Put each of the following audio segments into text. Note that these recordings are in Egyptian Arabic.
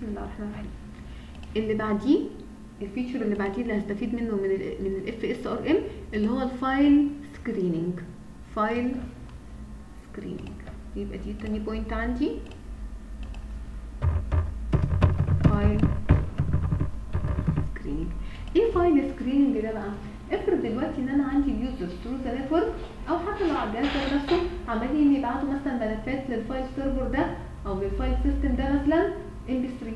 بسم الله الرحمن الرحيم اللي بعديه الفيتشر اللي بعديه اللي هستفيد منه من ال من الاف اس ار ام اللي هو الفايل سكريننج فايل سكريننج يبقى دي تاني بوينت عندي فايل سكريننج ايه فايل سكريننج ده بقى افرض دلوقتي ان انا عندي اليوزر ثرو ذا نتورك او حتى لو على الجهاز ده نفسه عمالين يبعتوا مثلا ملفات للفايل سيرفر ده او للفايل سيستم ده مثلا ام بي 3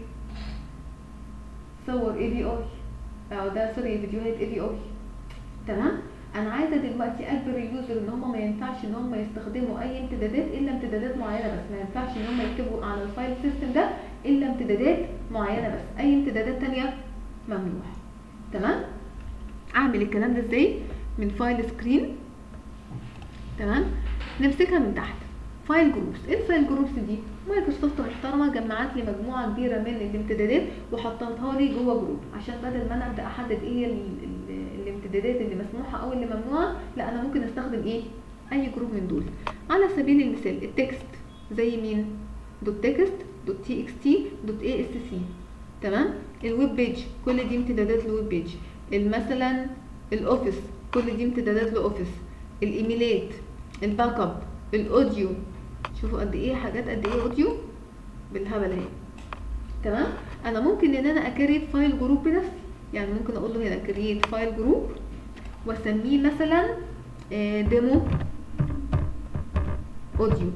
صور اي بي اي او ده سوري فيديوهات اي بي اي تمام انا عايزه دلوقتي اجبر اليوزر ان هم ما ينفعش ان هم يستخدموا اي امتدادات الا امتدادات معينه بس ما ينفعش ان هم يكتبوا على الفايل سيستم ده الا امتدادات معينه بس اي امتدادات تانية ممنوع تمام اعمل الكلام ده ازاي من فايل سكرين تمام نمسكها من تحت فايل جروبس ايه الفايل جروبس دي مايكروسوفت محترمه جمعت لي مجموعه كبيره من الامتدادات وحطتها لي جوه جروب عشان بدل ما انا ابدا احدد ايه هي ال- ال- الامتدادات اللي مسموحه او اللي ممنوعه لا انا ممكن استخدم ايه اي جروب من دول على سبيل المثال التكست زي مين دوت تكست دوت تي اكس تي دوت اي اس سي تمام الويب بيج كل دي امتدادات للويب بيج مثلا الاوفيس كل دي امتدادات لاوفيس الايميلات الباك اب الاوديو شوفوا قد ايه حاجات قد ايه اوديو بالهبل اهي تمام انا ممكن ان انا اكريت فايل جروب بنفسي يعني ممكن اقول له هنا كريت فايل جروب واسميه مثلا ديمو اوديو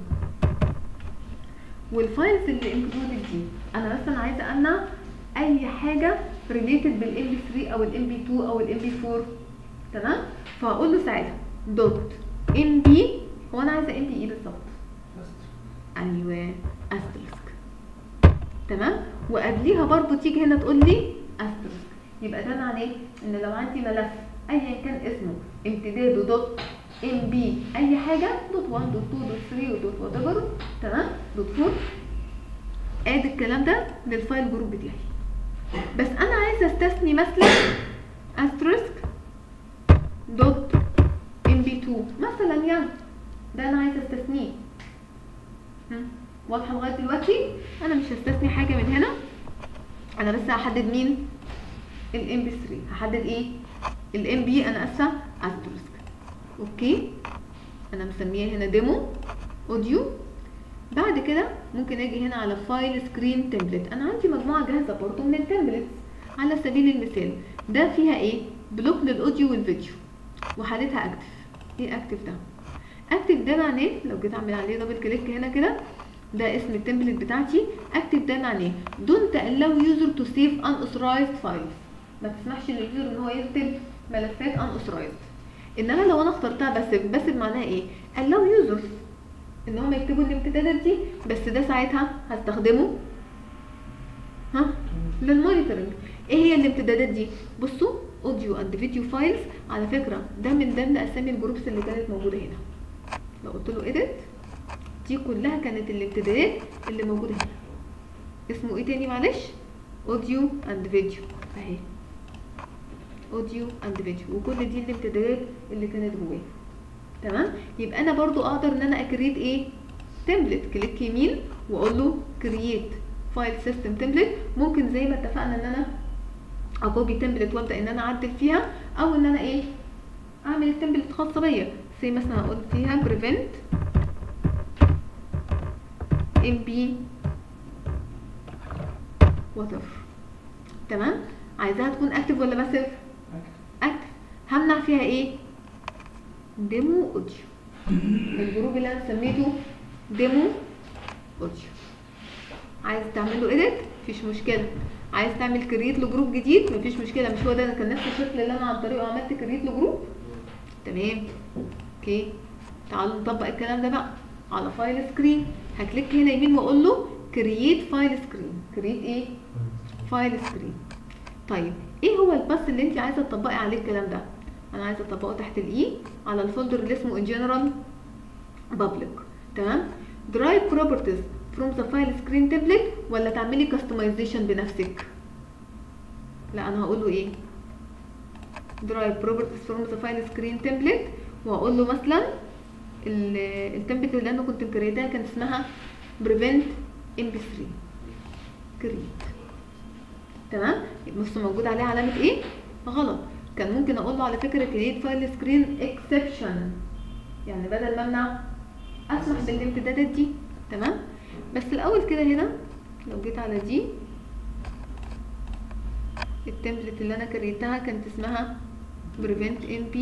والفايلز اللي انكلودد دي انا مثلا عايزه امنع اي حاجه ريليتد بالام بي 3 او الام بي 2 او الام بي 4 تمام فهقول له ساعتها دوت ام بي هو انا عايزه ام بي ايه بالظبط ايوه استرسك تمام وقبليها برضو تيجي هنا تقول لي استرسك يبقى ده معناه ان لو عندي ملف ايا كان اسمه امتداده دوت ام بي اي حاجه دوت 1 دوت 2 دوت 3 ودوت وات ايفر تمام دوت 4 اد الكلام ده للفايل جروب بتاعي بس انا عايزه استثني مثلا استرسك دوت ام بي 2 مثلا يعني ده انا عايزه استثنيه هم، واضحه لغايه دلوقتي انا مش هستثني حاجه من هنا انا بس هحدد مين الام بي 3 هحدد ايه الام بي انا اسفه استرسك اوكي انا مسميها هنا ديمو اوديو بعد كده ممكن اجي هنا على فايل سكرين تمبلت انا عندي مجموعه جاهزه برضو من التمبلتس على سبيل المثال ده فيها ايه بلوك للاوديو والفيديو وحالتها اكتف ايه اكتف ده اكتف ده معناه لو جيت اعمل عليه دبل كليك هنا كده ده اسم التمبلت بتاعتي اكتف ده معناه دونت allow user to save unauthorized files ما تسمحش لليوزر ان هو يكتب ملفات unauthorized انما لو انا اخترتها بس بس معناها ايه allow users ان هم يكتبوا الامتدادات دي بس ده ساعتها هستخدمه ها للمونيتورنج ايه هي الامتدادات دي بصوا اوديو اند فيديو فايلز على فكره ده من ضمن اسامي الجروبس اللي كانت موجوده هنا لو قلت له edit دي كلها كانت الامتدادات اللي موجوده هنا اسمه ايه تاني معلش اوديو اند فيديو اهي اوديو اند فيديو وكل دي الامتدادات اللي كانت جواه تمام يبقى انا برضو اقدر ان انا اكريت ايه تمبلت كليك يمين واقول له كرييت فايل سيستم تمبلت ممكن زي ما اتفقنا ان انا اكوبي تمبلت وابدا ان انا اعدل فيها او ان انا ايه اعمل التمبلت خاصه بيا زي مثلا هقول فيها prevent mb whatever تمام عايزاها تكون اكتف ولا باسف اكتف همنع فيها ايه ديمو اوديو الجروب اللي انا سميته ديمو اوديو عايز تعمل له اديت مفيش مشكله عايز تعمل كرييت لجروب جديد مفيش مشكله مش هو ده كان نفس الشكل اللي انا عن طريقه عملت كرييت لجروب تمام اوكي تعالوا نطبق الكلام ده بقى على فايل سكرين هكليك هنا يمين واقول له كرييت فايل سكرين كرييت ايه فايل سكرين طيب ايه هو الباس اللي انت عايزه تطبقي عليه الكلام ده انا عايزه اطبقه تحت الاي على الفولدر اللي اسمه ان جنرال بابليك تمام درايف بروبرتيز فروم ذا فايل سكرين تمبلت ولا تعملي كاستمايزيشن بنفسك لا انا هقول له ايه درايف بروبرتيز فروم ذا فايل سكرين تمبلت واقول له مثلا التمبلت اللي انا كنت مكريتها كان اسمها بريفنت ام بي 3 كريت تمام بص موجود عليه علامه ايه غلط كان ممكن اقول له على فكره كريت فايل سكرين اكسبشن يعني بدل ما امنع اسمح بالامتدادات دي تمام بس الاول كده هنا لو جيت على دي التمبلت اللي انا كريتها كانت اسمها prevent mp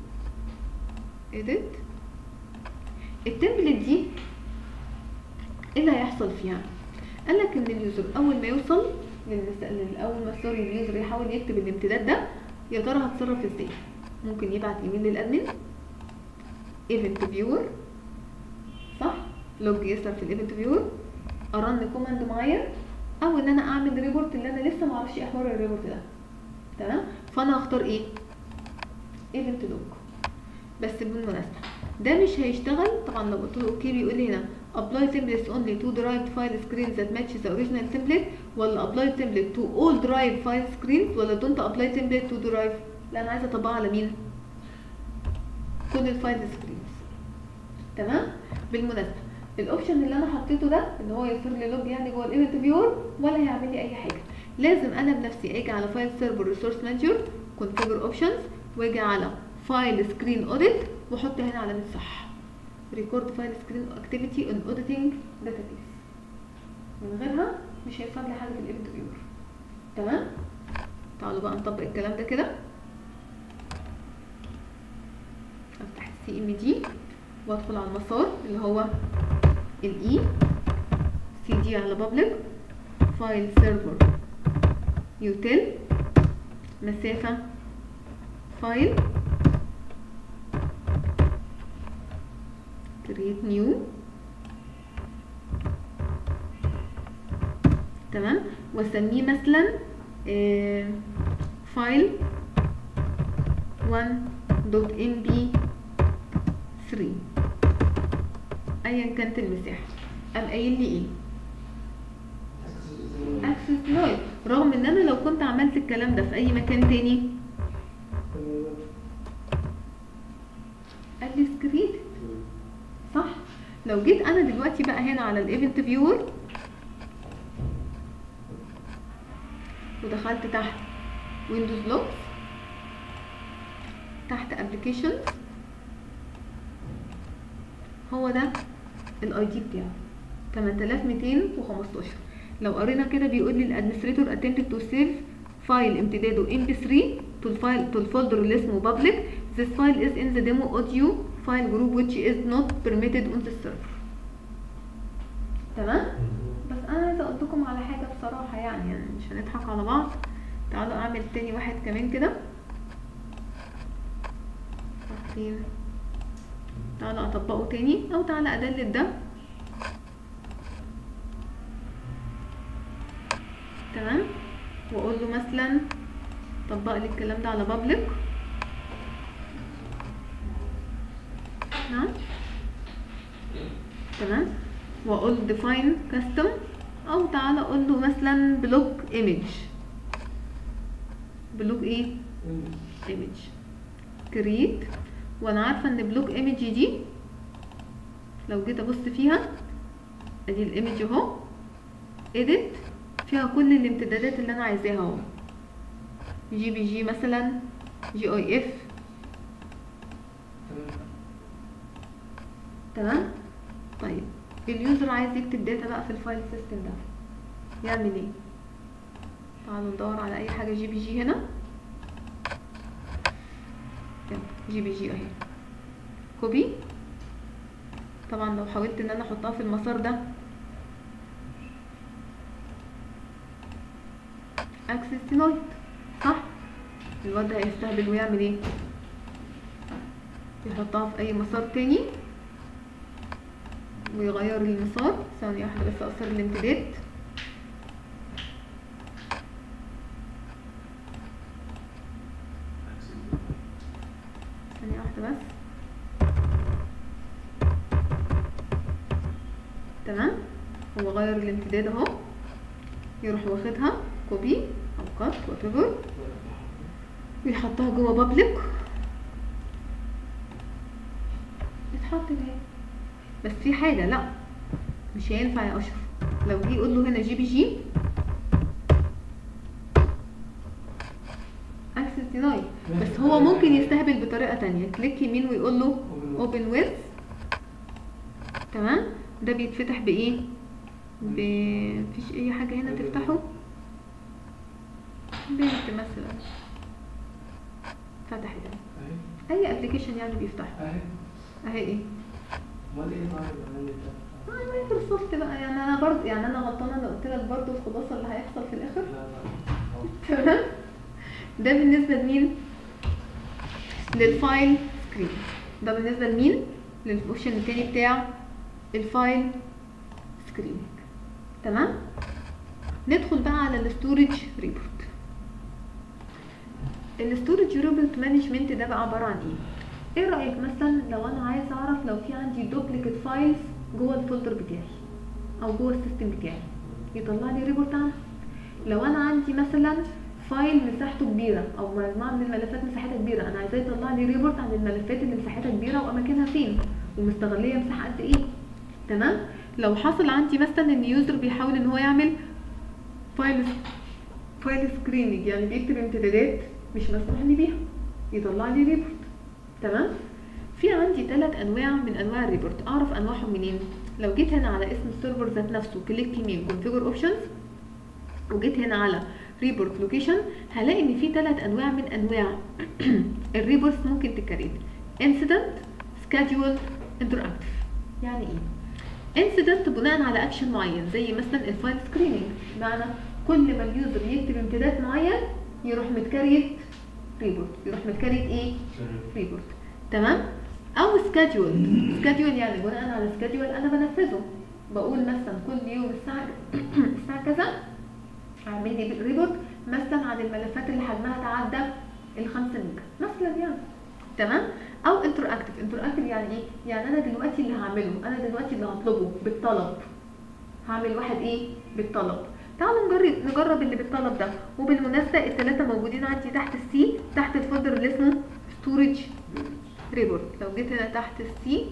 edit التمبلت دي ايه اللي هيحصل فيها قال لك ان اليوزر اول ما يوصل للمس... اول ما سوري اليوزر يحاول يكتب الامتداد ده يا ترى هتصرف ازاي ممكن يبعت ايميل للادمن ايفنت فيور صح لوج يسر في الايفنت فيور ارن كوماند معين او ان انا اعمل ريبورت اللي انا لسه ما اعرفش ايه حوار الريبورت ده تمام فانا هختار ايه ايفنت لوج بس بالمناسبه ده مش هيشتغل طبعا لو قلت له اوكي بيقول لي هنا apply templates only to derived file screens that match the original template ولا apply template to all derived file screens ولا don't apply template to derived لا انا عايزه اطبقها على مين كل الفايل سكرينز تمام بالمناسبه الاوبشن اللي انا حطيته ده ان هو يصير لي لوج يعني جوه الايفنت فيور ولا هيعمل لي اي حاجه لازم انا بنفسي اجي على فايل سيرفر ريسورس مانجر كونفيجر اوبشنز واجي على فايل سكرين اوديت واحط هنا علامه صح ريكورد فايل سكرين اكتيفيتي ان اوديتنج داتابيس من غيرها مش هيحصل لي حاجه في الايفنت فيور تمام تعالوا بقى نطبق الكلام ده كده افتح السي ام دي وادخل على المسار اللي هو الاي سي دي على بابليك فايل سيرفر يوتيل مسافة فايل create new تمام واسميه مثلا آه فايل 1.mp3 ايا كانت المساحه قام قايل لي ايه اكسس نويز رغم ان انا لو كنت عملت الكلام ده في اي مكان تاني قال لي سكريت صح لو جيت انا دلوقتي بقى هنا على الايفنت فيور ودخلت تحت ويندوز لوكس تحت ابلكيشنز هو ده الاي دي بتاعه 8215 لو قرينا كده بيقول لي الادمنستريتور attempted to save فايل امتداده mp3 to الفايل to الفولدر اللي اسمه public this file is in the demo audio file group which is not permitted on the server تمام بس انا عايزه اقول لكم على حاجه بصراحه يعني, يعني مش هنضحك على بعض تعالوا اعمل تاني واحد كمان كده فين تعالى اطبقه تاني او تعالى ادلت ده تمام واقول له مثلا طبق لي الكلام ده على بابليك نعم تمام واقول define custom او تعالى اقول له مثلا بلوك image بلوك ايه image create وانا عارفه ان بلوك ايمج دي لو جيت ابص فيها ادي الايمج اهو edit فيها كل الامتدادات اللي انا عايزاها اهو جي بي جي مثلا جي اي اف تمام طيب اليوزر عايز يكتب داتا بقى في الفايل سيستم ده يعمل ايه تعالوا ندور على اي حاجه جي بي جي هنا جي بي جي اهي كوبي طبعا لو حاولت ان انا احطها في المسار ده اكسس دينايد صح الواد ده هيستهبل ويعمل ايه يحطها في اي مسار تاني ويغير المسار ثانية واحدة بس اقصر الامتداد ثانية واحدة بس تمام هو غير الامتداد اهو يروح واخدها كوبي او كات وات ويحطها جوه بابليك يتحط هنا بس في حاجة لا مش هينفع يا اشرف لو جه يقول له هنا جي بي جي هو ممكن يستهبل بطريقه تانية كليك يمين ويقول له اوبن ويز تمام ده بيتفتح بايه ب مفيش اي حاجه هنا تفتحه بنت مثلا فتحت اهي اي ابلكيشن يعني بيفتح اهي اهي ايه امال ايه طيب اعمل لي ده؟ آه، مايكروسوفت بقى يعني انا برضه يعني انا غلطانه لو قلت لك برضه الخلاصه اللي هيحصل في الاخر لا لا تمام ده بالنسبه لمين للفايل سكرين ده بالنسبه لمين للاوبشن التاني بتاع الفايل سكرين تمام ندخل بقى على الستورج ريبورت الستورج ريبورت مانجمنت ده بقى عباره عن ايه ايه رايك مثلا لو انا عايز اعرف لو في عندي دوبليكت فايلز جوه الفولدر بتاعي او جوه السيستم بتاعي يطلع لي ريبورت عنها لو انا عندي مثلا فايل مساحته كبيره او مجموعه من الملفات مساحتها كبيره انا عايزاه يطلع لي ريبورت عن الملفات اللي مساحتها كبيره واماكنها فين ومستغليه مساحه قد ايه تمام لو حصل عندي مثلا ان يوزر بيحاول ان هو يعمل فايل فايل سكريننج يعني بيكتب امتدادات مش مسموح لي بيها يطلع لي ريبورت تمام في عندي ثلاث انواع من انواع الريبورت اعرف انواعهم منين لو جيت هنا على اسم السيرفر ذات نفسه كليك يمين كونفيجر اوبشنز وجيت هنا على ريبورت لوكيشن هلاقي ان في ثلاث انواع من انواع الريبورتس ممكن تكريت انسيدنت سكادجول انتراكتيف يعني ايه انسيدنت بناء على اكشن معين زي مثلا الفايل سكريننج بمعنى كل ما اليوزر يكتب امتداد معين يروح متكريت ريبورت يروح متكريت ايه ريبورت تمام او سكادجول سكادجول يعني بناء على سكادجول انا بنفذه بقول مثلا كل يوم الساعه الساعه كذا اعمل لي ريبورت مثلا عن الملفات اللي حجمها تعدى ال 5 ميجا مثلا يعني تمام او انتراكتيف انتراكتيف يعني ايه يعني انا دلوقتي اللي هعمله انا دلوقتي اللي هطلبه بالطلب هعمل واحد ايه بالطلب تعالوا نجرب نجرب اللي بالطلب ده وبالمناسبه الثلاثه موجودين عندي تحت السي تحت الفولدر اللي اسمه ستورج ريبورت لو جيت هنا تحت السي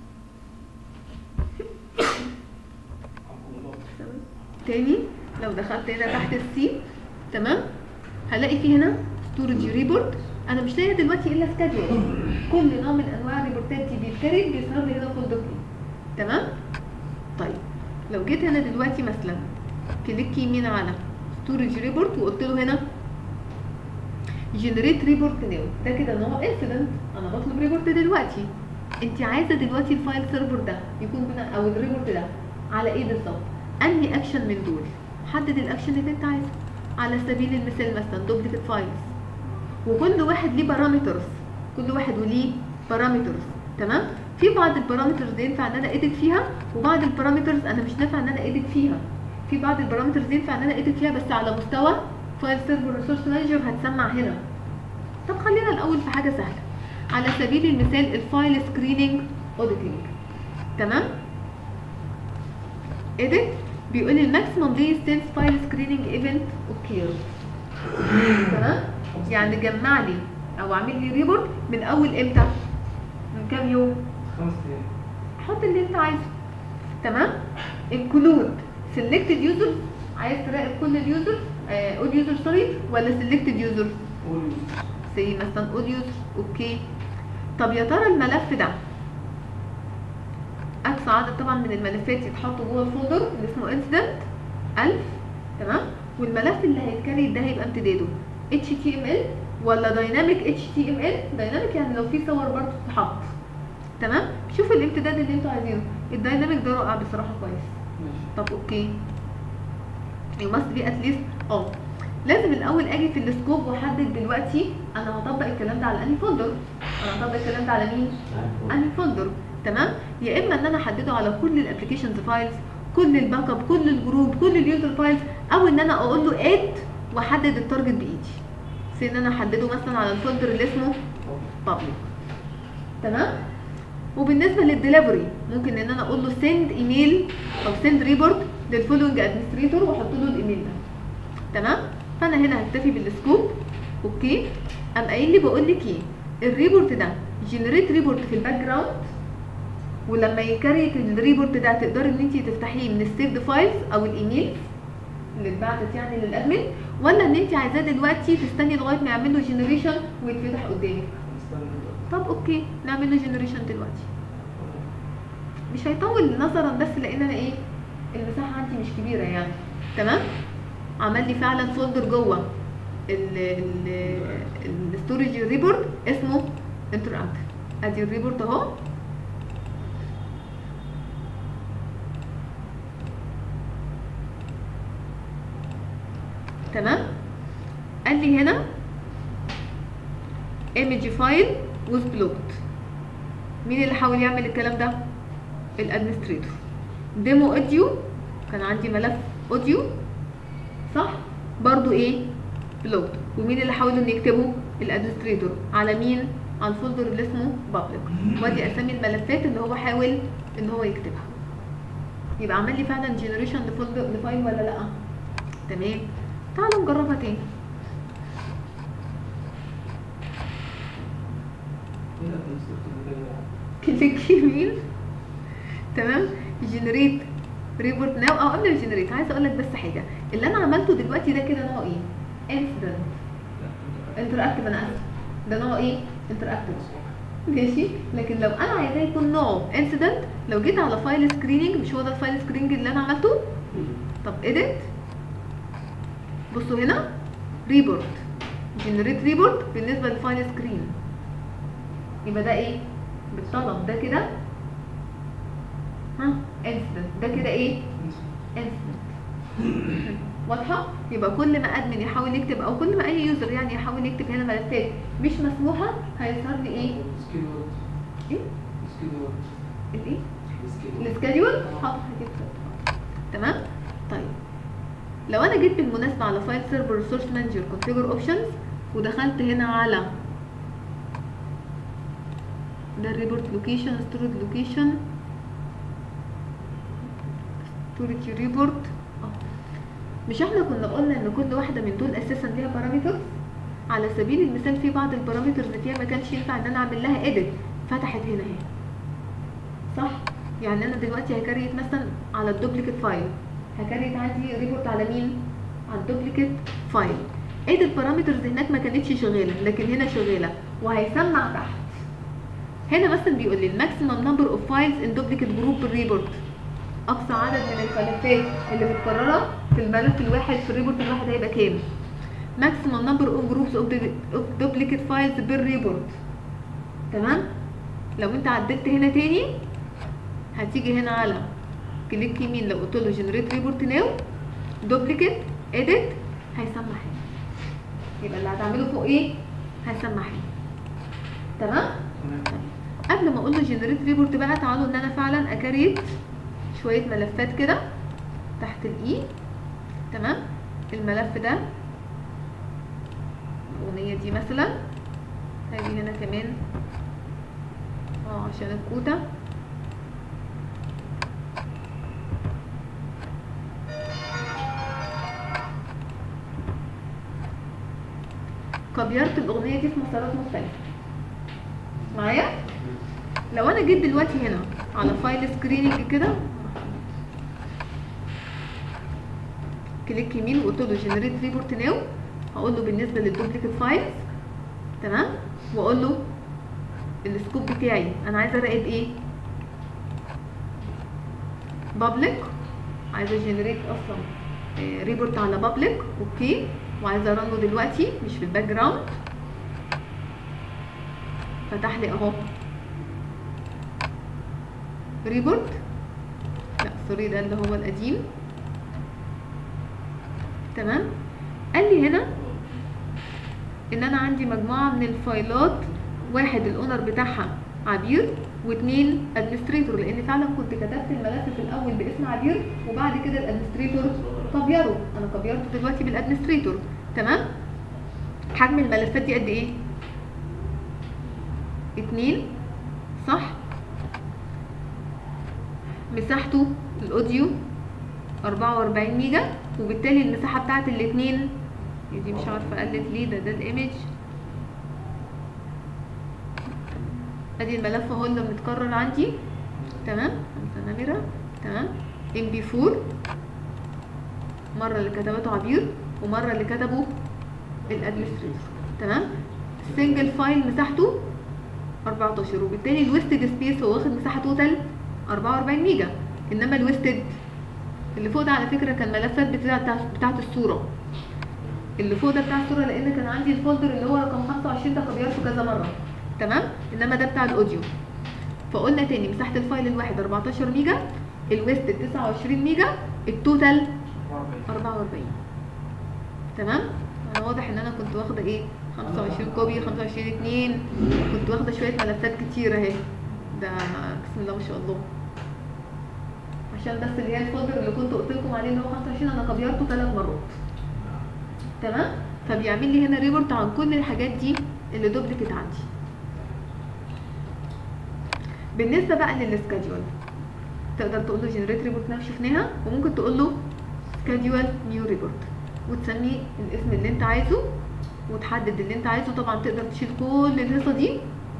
تاني لو دخلت هنا تحت السي تمام هلاقي في هنا ستورج ريبورت انا مش لاقيه دلوقتي الا سكادجول كل نوع من انواع الريبورتات دي بيتكرر بيظهر لي هنا فولدر فيه تمام طيب لو جيت هنا دلوقتي مثلا كليك يمين على ستورج ريبورت وقلت له هنا جنريت ريبورت نيو ده كده ان هو انسيدنت انا بطلب ريبورت دلوقتي انت عايزه دلوقتي الفايل سيرفر ده يكون بناء او الريبورت ده على ايه بالظبط انهي اكشن من دول حدد الاكشن اللي انت عايزه على سبيل المثال مثلا دوبليكت فايلز وكل واحد ليه بارامترز كل واحد وليه بارامترز تمام في بعض البارامترز ينفع ان انا اديت فيها وبعض البارامترز انا مش نافع ان انا اديت فيها في بعض البارامترز ينفع ان انا اديت فيها بس على مستوى فايل سيرفر ريسورس مانجر هتسمع هنا طب خلينا الاول في حاجه سهله على سبيل المثال الفايل سكريننج اوديتنج تمام edit بيقول لي الماكسيمم دي سينس فايل سكريننج ايفنت اوكير تمام يعني جمع لي او اعمل لي ريبورت من اول امتى من كام يوم خمس ايام حط اللي انت عايزه تمام انكلود سيلكتد يوزر عايز تراقب كل اليوزر اول يوزر سوري ولا سيلكتد يوزر قول زي مثلا اول يوزر اوكي طب يا ترى الملف ده اقصى عدد طبعا من الملفات يتحطوا جوه الفولدر اللي اسمه انسيدنت 1000 تمام والملف اللي هيتكريت ده هيبقى امتداده HTML ولا دايناميك HTML دايناميك يعني لو في صور برضه تتحط تمام شوفوا الامتداد اللي انتوا عايزينه الدايناميك ده رائع بصراحه كويس ماشي طب اوكي you must be at least اه لازم الاول اجي في السكوب واحدد دلوقتي انا هطبق الكلام ده على انهي فولدر انا هطبق الكلام ده على مين انهي فولدر تمام يا اما ان انا احدده على كل الابلكيشنز فايلز كل الباك اب كل الجروب كل اليوزر فايلز او ان انا اقول له اد واحدد التارجت بايدي زي ان انا احدده مثلا على الفولدر اللي اسمه public تمام وبالنسبه للدليفري ممكن ان انا اقول له سند ايميل او سند ريبورت للفولوينج ادمنستريتور واحط له الايميل ده تمام فانا هنا هكتفي بالسكوب اوكي قام قايل لي بقول لك ايه الريبورت ده جنريت ريبورت في الباك جراوند ولما يكريت الريبورت ده تقدري ان انت تفتحيه من السيفد فايلز او الايميل اللي اتبعتت يعني للادمن ولا ان انت عايزاه دلوقتي تستني لغايه ما يعمل له جنريشن ويتفتح قدامك نستنى طب اوكي نعمل له جنريشن دلوقتي مش هيطول نظرا بس لان انا ايه المساحه عندي مش كبيره يعني تمام عمل لي فعلا فولدر جوه الستورج ريبورت اسمه انتراكت ادي الريبورت اهو تمام قال لي هنا image file was blocked مين اللي حاول يعمل الكلام ده الادمنستريتور ديمو اوديو كان عندي ملف اوديو صح برضو ايه بلوكد ومين اللي حاولوا ان يكتبوا الادمنستريتور على مين على الفولدر اللي اسمه public وادي اسامي الملفات اللي هو حاول ان هو يكتبها يبقى عمل لي فعلا جنريشن لفولدر لفايل ولا لا تمام تعالوا نجربها تاني ايه ده نستخدم كليك يمين تمام جنريت ريبورت ناو او قبل الجنريت عايزه اقول لك بس حاجه اللي انا عملته دلوقتي ده كده نوع ايه انسيدنت انتراكتيف انا اسف ده نوع ايه انتراكتيف ماشي لكن لو انا عايزاه يكون نوعه انسيدنت لو جيت على فايل سكريننج مش هو ده الفايل سكريننج اللي انا عملته طب اديت بصوا هنا ريبورت جنريت ريبورت بالنسبه للفايل سكرين يبقى ده ايه بالطلب ده كده ها انسيدنت ده كده ايه انسيدنت واضحه يبقى كل ما ادمن يحاول يكتب او كل ما اي يوزر يعني يحاول يكتب هنا ملفات مش مسموحه هيظهر لي ايه سكيدول ايه سكيدول الايه سكيدول السكادول حاضر هجيب خط. تمام طيب لو انا جيت بالمناسبه على فايل سيرفر ريسورس مانجر كونفيجر اوبشنز ودخلت هنا على ده الريبورت لوكيشن ستورج لوكيشن ستورج ريبورت مش احنا كنا قلنا ان كل واحده من دول اساسا ليها بارامترز على سبيل المثال في بعض البارامترز فيها ما كانش ينفع ان انا اعمل لها اديت فتحت هنا اهي صح يعني انا دلوقتي هكريت مثلا على الدوبليكيت فايل هكريت عندي ريبورت على مين على الدوبليكيت فايل ايه البارامترز هناك ما كانتش شغاله لكن هنا شغاله وهيسمع تحت هنا مثلا بيقول لي الماكسيمم نمبر اوف فايلز ان دوبليكيت جروب ريبورت اقصى عدد من الملفات اللي متكرره في الملف الواحد في الريبورت الواحد هيبقى كام maximum number of groups of, the- of duplicate files per report تمام لو انت عدلت هنا تاني هتيجي هنا على كليك يمين لو قلت له generate report now duplicate edit هيسمح هنا يبقى اللي هتعمله فوق ايه هيسمح هنا تمام قبل ما اقول له جنريت ريبورت بقى تعالوا ان انا فعلا اكريت شويه ملفات كده تحت الاي تمام الملف ده الاغنيه دي مثلا هاجي هنا كمان اه عشان الكوتا كبيرت الاغنيه دي في مسارات مختلفه معايا لو انا جيت دلوقتي هنا على فايل سكريننج كده كليك يمين وقلت له جنريت ريبورت ناو هقول له بالنسبه للدوبليكيت فايلز تمام واقول له السكوب بتاعي انا عايزه اراقب ايه بابليك عايزه جنريت اصلا ريبورت على بابليك اوكي وعايزه ارنه دلوقتي مش في الباك جراوند فتح لي اهو ريبورت لا سوري ده اللي هو القديم تمام قال لي هنا ان انا عندي مجموعه من الفايلات واحد الاونر بتاعها عبير واثنين ادمنستريتور لان فعلا كنت كتبت الملف في الاول باسم عبير وبعد كده الادمنستريتور كبيره انا كبيرته دلوقتي بالادمنستريتور تمام حجم الملفات دي قد ايه اتنين صح مساحته الاوديو 44 ميجا وبالتالي المساحه بتاعت الاثنين دي مش عارفه قلت ليه ده ده الايمج ادي الملف اهو اللي متكرر عندي تمام خمسة نمرة تمام ام بي 4 مره اللي كتبته عبير ومره اللي كتبه الادمنستريتور تمام السنجل فايل مساحته 14 وبالتالي الويستد سبيس هو واخد مساحه توتال 44 ميجا انما الويستد اللي فوق ده على فكره كان ملفات بتاعت بتاعت الصوره اللي فوق ده بتاع الصوره لان كان عندي الفولدر اللي هو رقم 25 ده كبيرته كذا مره تمام انما ده بتاع الاوديو فقلنا تاني مساحه الفايل الواحد 14 ميجا الويست 29 ميجا التوتال 44 تمام انا واضح ان انا كنت واخده ايه 25 كوبي 25 2 كنت واخده شويه ملفات كتير اهي ده بسم الله ما شاء الله عشان بس اللي هي الفولدر اللي كنت قلت لكم عليه اللي هو 25 انا كبيرته ثلاث مرات تمام فبيعمل لي هنا ريبورت عن كل الحاجات دي اللي دوبليكت عندي بالنسبه بقى للسكادجول تقدر تقول له جنريت ريبورت نفس شفناها وممكن تقول له سكادجول نيو ريبورت وتسميه الاسم اللي انت عايزه وتحدد اللي انت عايزه طبعا تقدر تشيل كل الهيصه دي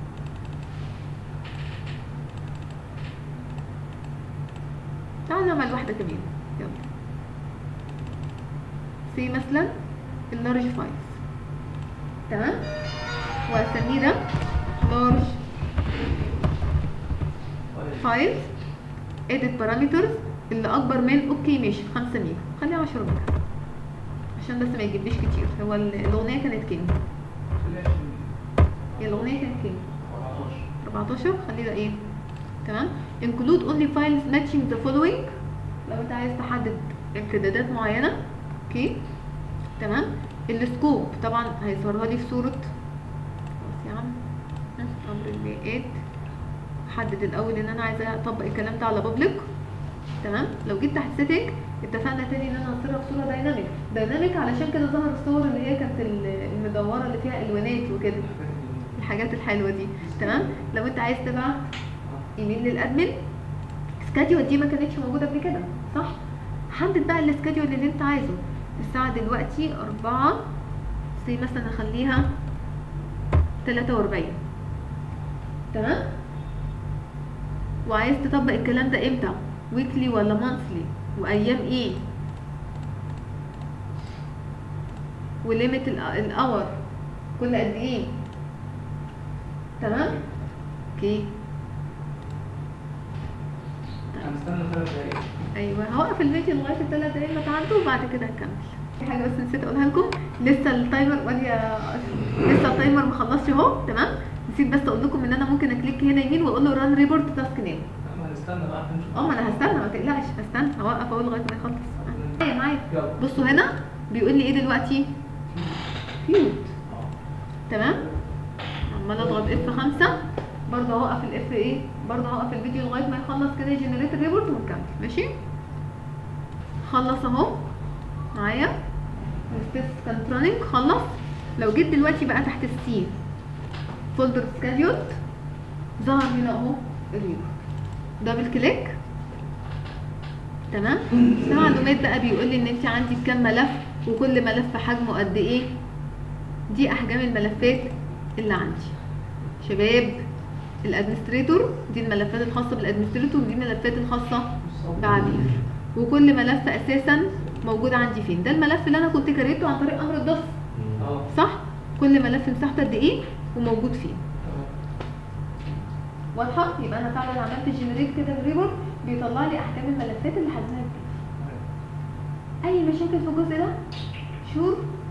تعال نعمل واحده كمان يلا سي مثلا اللارج فايلز تمام واسميه ده لارج فايلز edit parameters اللي اكبر من اوكي ماشي 5 ميجا خليها 10 ميجا عشان بس ما يجيبليش كتير هو ال- الاغنيه كانت كام هي الاغنيه كانت كام 14 خليه ده ايه تمام include only files matching the following لو انت عايز تحدد امتدادات معينه اوكي تمام السكوب طبعا هيظهرها لي في صوره خلاص يا عم ها، امر البيئات حدد الاول ان انا عايزه اطبق الكلام ده على بابليك تمام لو جيت تحت سيتنج اتفقنا تاني ان انا هصيرها بصوره دايناميك دايناميك علشان كده ظهر الصور اللي هي كانت ال- المدوره اللي فيها الوانات وكده الحاجات الحلوه دي تمام لو انت عايز تبعت ايميل للادمن سكاديول دي ما كانتش موجوده قبل كده صح حدد بقى السكاديول اللي انت عايزه الساعه دلوقتي أربعة سي مثلا اخليها 43 تمام وعايز تطبق الكلام ده امتى ويكلي ولا مانثلي وايام ايه وليميت الاور كل قد ايه تمام اوكي هنستنى ثلاث دقايق ايوه هوقف الفيديو لغايه الثلاث دقايق ما تعدوا وبعد كده هكمل في حاجه بس نسيت اقولها لكم لسه التايمر قول يا لسه التايمر ما خلصش اهو تمام نسيت بس اقول لكم ان انا ممكن اكليك هنا يمين واقول له ران ريبورت تاسك نيم لا، ما هنستنى بقى هنشوف اه ما انا هستنى ما تقلقش هستنى هوقف اهو لغايه ما يخلص معايا معايا يلا. بصوا هنا بيقول لي ايه دلوقتي فيوت اه. تمام عمال اضغط اف 5 برضه هوقف الاف ايه برضه هوقف الفيديو لغايه ما يخلص كده يجنريت الريبورت ونكمل ماشي خلص اهو معايا السبيس كانت راننج خلص لو جيت دلوقتي بقى تحت السي فولدر سكاديول ظهر هنا اهو الريبورت دبل كليك تمام ده معلومات بقى بيقول لي ان انت عندك كام ملف وكل ملف حجمه قد ايه دي احجام الملفات اللي عندي شباب الادمنستريتور دي الملفات الخاصه بالادمنستريتور ودي الملفات الخاصه بعبير وكل ملف اساسا موجود عندي فين ده الملف اللي انا كنت كريته عن طريق امر الضغط اه صح كل ملف مساحته قد ايه وموجود فين تمام. واضحه يبقى انا فعلا عملت جنريت كده الريبورت بيطلع لي احجام الملفات اللي حجمها كبير اي مشاكل في الجزء ده شور